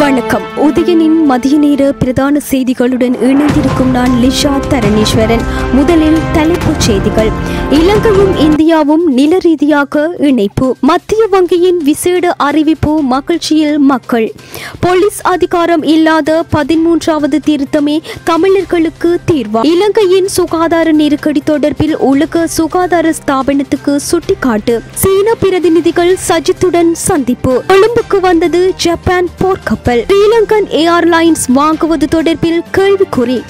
வணக்கம் உதயனின் மதிய நேர பிரதான செய்திகளுடன் இணைந்திருக்கும் நான் லிஷா தரணீஸ்வரன் முதலில் தலைப்புச் செய்திகள் இலங்கையும் இந்தியாவும் நில ரீதியாக இணைப்பு மத்திய வங்கியின் விசேட அறிவிப்பு மகிழ்ச்சியில் மக்கள் போலீஸ் அதிகாரம் இல்லாத பதிமூன்றாவது திருத்தமே தமிழர்களுக்கு தீர்வா இலங்கையின் சுகாதார நெருக்கடி தொடர்பில் உலக சுகாதார ஸ்தாபனத்துக்கு சுட்டிக்காட்டு சீன பிரதிநிதிகள் சஜித்துடன் சந்திப்பு கொழும்புக்கு வந்தது ஜப்பான் போர்க்கப்பல் ஸ்ரீலங்கன் ஏர்லைன்ஸ் வாங்குவது தொடர்பில் கேள்விக்குறி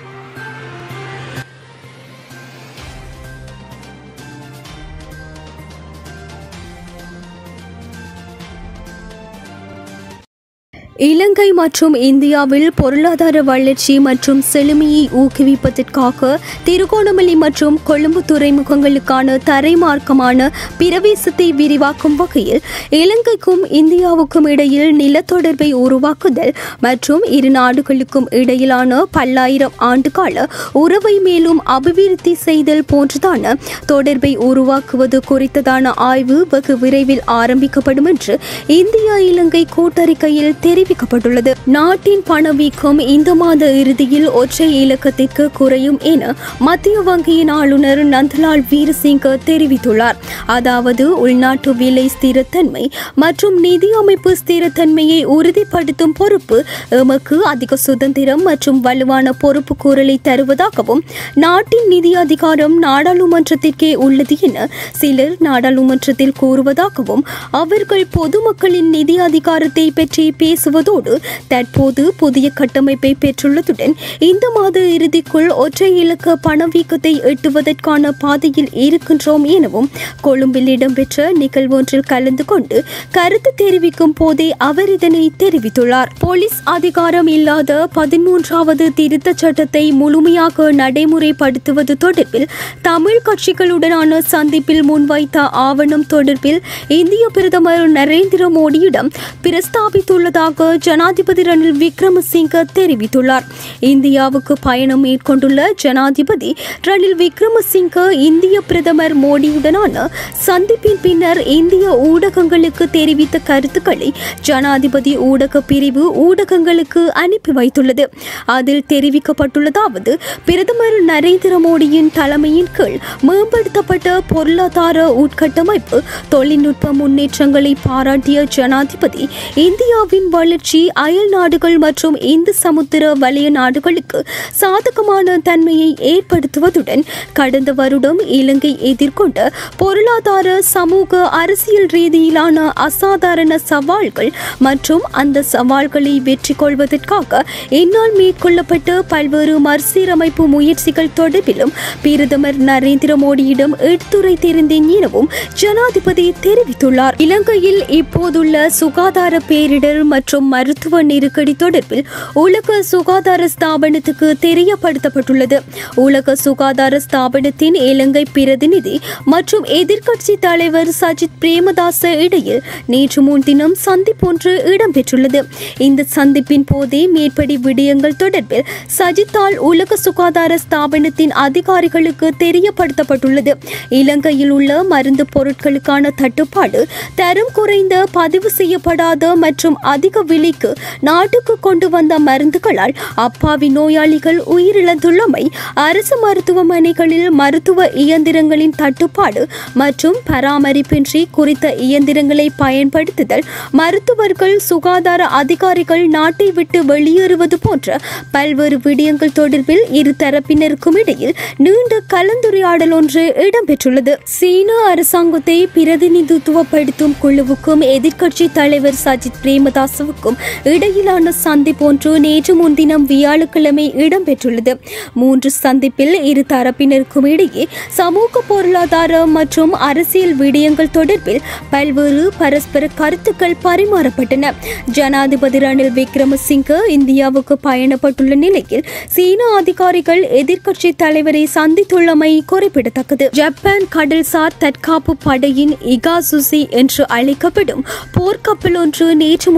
இலங்கை மற்றும் இந்தியாவில் பொருளாதார வளர்ச்சி மற்றும் செழுமையை ஊக்குவிப்பதற்காக திருகோணமலை மற்றும் கொழும்பு துறைமுகங்களுக்கான தரைமார்க்கமான பிரவேசத்தை விரிவாக்கும் வகையில் இலங்கைக்கும் இந்தியாவுக்கும் இடையில் நிலத்தொடர்பை உருவாக்குதல் மற்றும் இரு நாடுகளுக்கும் இடையிலான பல்லாயிரம் ஆண்டுகால உறவை மேலும் அபிவிருத்தி செய்தல் போன்றதான தொடர்பை உருவாக்குவது குறித்ததான ஆய்வு வெகு விரைவில் ஆரம்பிக்கப்படும் என்று இந்தியா இலங்கை கூட்டறிக்கையில் தெரிவிக்கப்பட்டுள்ளது நாட்டின் பணவீக்கம் இந்த மாத இறுதியில் ஒற்றை இலக்கத்திற்கு குறையும் என மத்திய வங்கியின் ஆளுநர் நந்தலால் வீரசிங்க தெரிவித்துள்ளார் அதாவது உள்நாட்டு விலை ஸ்திரத்தன்மை மற்றும் நிதி அமைப்பு ஸ்திரத்தன்மையை உறுதிப்படுத்தும் பொறுப்பு எமக்கு அதிக சுதந்திரம் மற்றும் வலுவான பொறுப்பு கூறலை தருவதாகவும் நாட்டின் நிதி அதிகாரம் நாடாளுமன்றத்திற்கே உள்ளது என சிலர் நாடாளுமன்றத்தில் கூறுவதாகவும் அவர்கள் பொதுமக்களின் நிதி அதிகாரத்தை பற்றி பேசுவதோடு தற்போது புதிய கட்டமைப்பை பெற்றுள்ளதுடன் இந்த மாத இறுதிக்குள் ஒற்றை இலக்க பணவீக்கத்தை எட்டுவதற்கான பாதையில் இருக்கின்றோம் எனவும் கொழும்பில் இடம்பெற்ற நிகழ்வொன்றில் கலந்து கொண்டு கருத்து தெரிவிக்கும் போதே அவர் இதனை தெரிவித்துள்ளார் போலீஸ் அதிகாரம் இல்லாத பதிமூன்றாவது திருத்தச் சட்டத்தை முழுமையாக நடைமுறைப்படுத்துவது தொடர்பில் தமிழ் கட்சிகளுடனான சந்திப்பில் முன்வைத்த ஆவணம் தொடர்பில் இந்திய பிரதமர் நரேந்திர மோடியிடம் பிரஸ்தாபித்துள்ளதாக ஜனாதிபதி ரணில் விக்ரமசிங்க தெரிவித்துள்ளார் இந்தியாவுக்கு பயணம் மேற்கொண்டுள்ள ஜனாதிபதி ரணில் விக்ரமசிங்க இந்திய பிரதமர் மோடியுடனான சந்திப்பின் பின்னர் இந்திய ஊடகங்களுக்கு தெரிவித்த கருத்துக்களை ஜனாதிபதி ஊடக பிரிவு ஊடகங்களுக்கு அனுப்பி வைத்துள்ளது அதில் தெரிவிக்கப்பட்டுள்ளதாவது பிரதமர் நரேந்திர மோடியின் தலைமையின் கீழ் மேம்படுத்தப்பட்ட பொருளாதார உட்கட்டமைப்பு தொழில்நுட்ப முன்னேற்றங்களை பாராட்டிய ஜனாதிபதி இந்தியாவின் வளர்ச்சி அயல் நாடுகள் மற்றும் இந்து சமுத்திர வலய நாடுகளுக்கு சாதகமான தன்மையை ஏற்படுத்துவதுடன் கடந்த வருடம் இலங்கை எதிர்கொண்ட பொருளாதார சமூக அரசியல் ரீதியிலான அசாதாரண சவால்கள் மற்றும் அந்த சவால்களை வெற்றி கொள்வதற்காக என்னால் மேற்கொள்ளப்பட்ட பல்வேறு மறுசீரமைப்பு முயற்சிகள் தொடர்பிலும் பிரதமர் நரேந்திர மோடியிடம் எடுத்துரைத்திருந்தேன் எனவும் ஜனாதிபதி தெரிவித்துள்ளார் இலங்கையில் இப்போதுள்ள சுகாதார பேரிடர் மற்றும் மருத்துவ நெருக்கடி தொடர்பில் உலக சுகாதார ஸ்தாபனத்துக்கு தெரியப்படுத்தப்பட்டுள்ளது உலக சுகாதார ஸ்தாபனத்தின் இலங்கை பிரதிநிதி மற்றும் எதிர்க்கட்சி தலைவர் சஜித் பிரேமதாச இடையில் நேற்று முன்தினம் சந்திப்பொன்று இடம்பெற்றுள்ளது இந்த சந்திப்பின் போதே மேற்படி விடயங்கள் தொடர்பில் சஜித்தால் உலக சுகாதார ஸ்தாபனத்தின் அதிகாரிகளுக்கு தெரியப்படுத்தப்பட்டுள்ளது இலங்கையில் உள்ள மருந்து பொருட்களுக்கான தட்டுப்பாடு தரம் குறைந்த பதிவு செய்யப்படாத மற்றும் அதிக விலைக்கு நாட்டுக்கு கொண்டு வந்த மருந்துகளால் அப்பாவி நோயாளிகள் உயிரிழந்துள்ளமை அரசு மருத்துவமனைகளில் மருத்துவ இயந்திரங்களின் தட்டுப்பாடு மற்றும் பராமரிப்பின்றி குறித்த இயந்திரங்களை பயன்படுத்துதல் மருத்துவர்கள் சுகாதார அதிகாரிகள் நாட்டை விட்டு வெளியேறுவது போன்ற பல்வேறு விடயங்கள் தொடர்பில் இரு தரப்பினருக்கும் இடையில் நீண்ட கலந்துரையாடல் ஒன்று இடம்பெற்றுள்ளது சீன அரசாங்கத்தை பிரதிநிதித்துவப்படுத்தும் குழுவுக்கும் எதிர்க்கட்சி தலைவர் சஜித் பிரேமதாசவுக்கும் இடையிலான சந்திப்பொன்று நேற்று முன்தினம் வியாழக்கிழமை இடம்பெற்றுள்ளது மூன்று சந்திப்பில் இரு தரப்பினருக்கும் இடையே சமூக பொருளாதார மற்றும் அரசியல் விடயங்கள் தொடர்பில் பல்வேறு பரஸ்பர கருத்துக்கள் பரிமாறப்பட்டன ஜனாதிபதி ரணில் விக்ரமசிங்க இந்தியாவுக்கு பயணப்பட்டுள்ள நிலையில் சீன அதிகாரிகள் எதிர்க்கட்சி தலைவரை சந்தித்துள்ளமை குறிப்பிடத்தக்கது ஜப்பான் கடல்சார் தற்காப்பு படையின் இகாசுசி என்று அழைக்கப்படும் போர்க்கப்பல் ஒன்று நேற்று முன்தினம்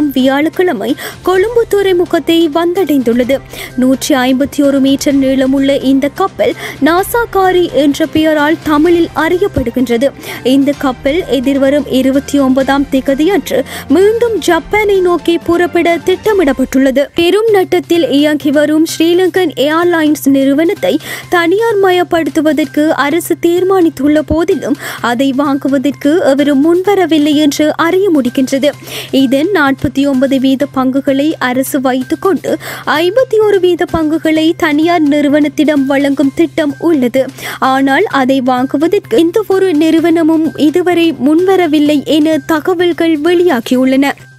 வியாழக்கிழமை கொழும்பு துறைமுகத்தை வந்தடைந்துள்ளது நூற்றி ஐம்பத்தி ஒரு மீட்டர் நீளமுள்ள இந்த கப்பல் நாசாகாரி என்ற பெயரால் தமிழில் அறியப்படுகின்றது இந்த கப்பல் எதிர்வரும் இருபத்தி ஒன்பதாம் திகதியன்று மீண்டும் ஜப்பானை நோக்கி புறப்பட திட்டமிடப்பட்டுள்ளது பெரும் நட்டத்தில் இயங்கி வரும் ஸ்ரீலங்கன் ஏர்லைன்ஸ் நிறுவனத்தை தனியார் மயப்படுத்துவதற்கு அரசு தீர்மானித்துள்ள போதிலும் அதை வாங்குவதற்கு எவரும் முன்வரவில்லை என்று அறிய முடிகின்றது இதன் நாற்பத்தி ஒன்பது வீத பங்குகளை அரசு வைத்துக் கொண்டு ஐம்பத்தி ஒரு வீத பங்குகளை தனியார் நிறுவனத்திடம் வழங்கும் திட்டம் உள்ளது ஆனால் அதை வாங்குவதற்கு எந்த ஒரு நிறுவனமும் இதுவரை முன்வரவில்லை என தகவல்கள் வெளியாகியுள்ளன